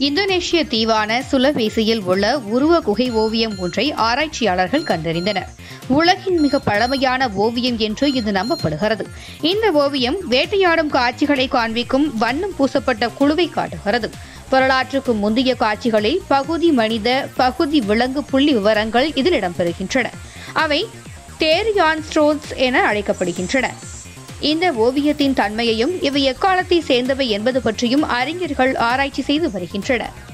இந்தோனேஷிய தீவான சுலவேசியில் உள்ள உருவ குகை ஓவியம் ஒன்றை ஆராய்ச்சியாளர்கள் கண்டறிந்தனர் உலகின் மிக பழமையான ஓவியம் என்று இது நம்பப்படுகிறது இந்த ஓவியம் வேட்டையாடும் காட்சிகளை காண்பிக்கும் வண்ணம் பூசப்பட்ட குழுவை காட்டுகிறது வரலாற்றுக்கு முந்தைய காட்சிகளில் பகுதி மனித பகுதி விலங்கு புள்ளி விவரங்கள் இதில் இடம்பெறுகின்றன அவை டேரியான் ஸ்ட்ரோன்ஸ் என அழைக்கப்படுகின்றன இந்த ஓவியத்தின் தன்மையையும் இவை எக்காலத்தை சேர்ந்தவை என்பது பற்றியும் அறிஞர்கள் ஆராய்ச்சி செய்து வருகின்றனர்